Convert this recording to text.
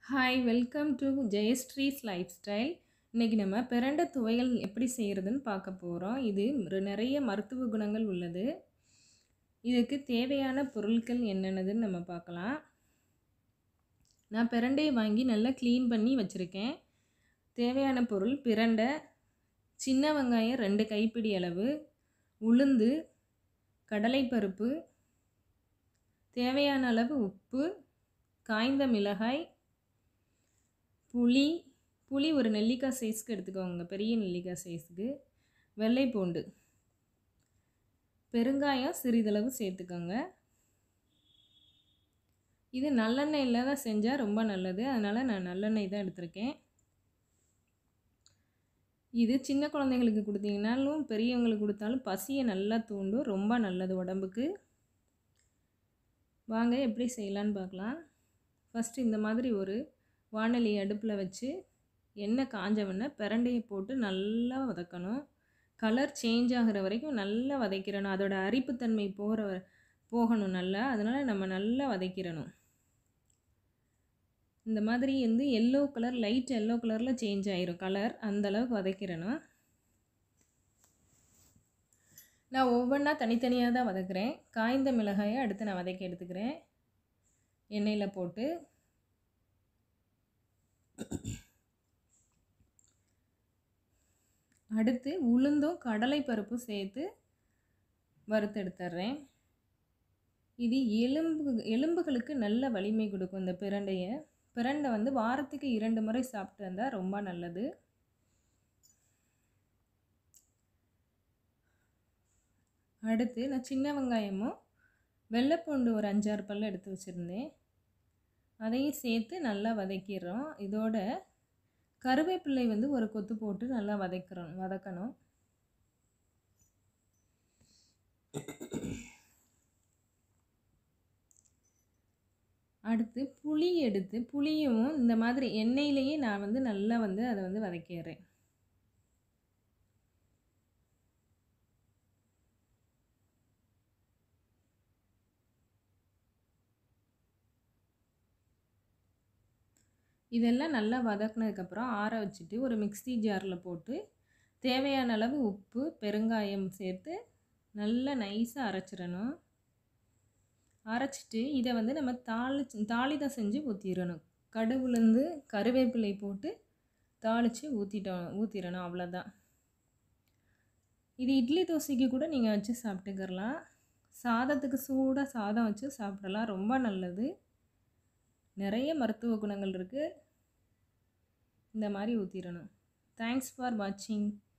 hi welcome to Jayashree's lifestyle இன்றைக்கி நம்ம பிரண்டை துவையல் எப்படி செய்கிறதுன்னு பார்க்க போகிறோம் இது ஒரு நிறைய மருத்துவ குணங்கள் உள்ளது இதுக்கு தேவையான பொருட்கள் என்னென்னதுன்னு நம்ம பார்க்கலாம் நான் பிரண்டையை வாங்கி நல்லா க்ளீன் பண்ணி வச்சுருக்கேன் தேவையான பொருள் பிரண்டை சின்ன வெங்காயம் ரெண்டு கைப்பிடி அளவு உளுந்து கடலைப்பருப்பு தேவையான அளவு உப்பு காய்ந்த மிளகாய் புளி புளி ஒரு நெல்லிக்காய் சைஸ்க்கு எடுத்துக்கோங்க பெரிய நெல்லிக்காய் சைஸுக்கு வெள்ளை பூண்டு பெருங்காயம் சிறிதளவு சேர்த்துக்கோங்க இது நல்லெண்ணெயில் தான் செஞ்சால் ரொம்ப நல்லது அதனால் நான் நல்லெண்ணெய் தான் எடுத்திருக்கேன் இது சின்ன குழந்தைங்களுக்கு கொடுத்தீங்கனாலும் பெரியவங்களுக்கு கொடுத்தாலும் பசியை நல்லா தூண்டும் ரொம்ப நல்லது உடம்புக்கு வாங்க எப்படி செய்யலான்னு பார்க்கலாம் ஃபஸ்ட்டு இந்த மாதிரி ஒரு வானொலி அடுப்பில் வச்சு எண்ணெய் காஞ்சவொடனே பிரண்டையை போட்டு நல்லா வதக்கணும் கலர் சேஞ்ச் ஆகிற வரைக்கும் நல்லா வதக்கிடணும் அதோட அரிப்புத்தன்மை போகிற போகணும் நல்லா அதனால் நம்ம நல்லா வதக்கிடணும் இந்த மாதிரி வந்து எல்லோ கலர் லைட் எல்லோ கலரில் சேஞ்ச் ஆயிரும் கலர் அந்தளவுக்கு வதக்கிடணும் நான் ஒவ்வொன்றா தனித்தனியாக தான் வதக்குறேன் காய்ந்த மிளகாயை அடுத்து நான் வதக்கி எடுத்துக்கிறேன் எண்ணெயில் போட்டு அடுத்து உளுந்தும் கடலை பருப்பும் சேர்த்து வறுத்தெடுத்துட்றேன் இது எலும்பு எலும்புகளுக்கு நல்ல வலிமை கொடுக்கும் இந்த பிரண்டையை பிரண்டை வந்து வாரத்துக்கு இரண்டு முறை சாப்பிட்டு வந்தால் ரொம்ப நல்லது அடுத்து நான் சின்ன வெங்காயமும் வெள்ளைப்பூண்டு ஒரு அஞ்சாறு பல் எடுத்து வச்சுருந்தேன் அதையும் சேர்த்து நல்லா வதக்கிடுறோம் இதோட கருவேப்பிள்ளை வந்து ஒரு கொத்து போட்டு நல்லா வதக்கிறோம் வதக்கணும் அடுத்து புளி எடுத்து புளியும் இந்த மாதிரி எண்ணெயிலேயே நான் வந்து நல்லா வந்து அதை வந்து வதக்கிடுறேன் இதெல்லாம் நல்லா வதக்குனதுக்கப்புறம் ஆற வச்சுட்டு ஒரு மிக்ஸி ஜாரில் போட்டு தேவையான அளவு உப்பு பெருங்காயம் சேர்த்து நல்லா நைஸாக அரைச்சிடணும் அரைச்சிட்டு இதை வந்து நம்ம தாளிச்சு தாளிதம் செஞ்சு ஊற்றிடணும் கடுகுலேருந்து கருவேப்பிலை போட்டு தாளித்து ஊற்றிட்டோம் ஊற்றிடணும் அவ்வளோதான் இது இட்லி தோசைக்கு கூட நீங்கள் வச்சு சாப்பிட்டுக்கிறலாம் சாதத்துக்கு சூடாக சாதம் வச்சு சாப்பிடலாம் ரொம்ப நல்லது நிறைய மருத்துவ குணங்கள் இருக்குது இந்த மாதிரி ஊற்றிடணும் தேங்க்ஸ் ஃபார் வாட்சிங்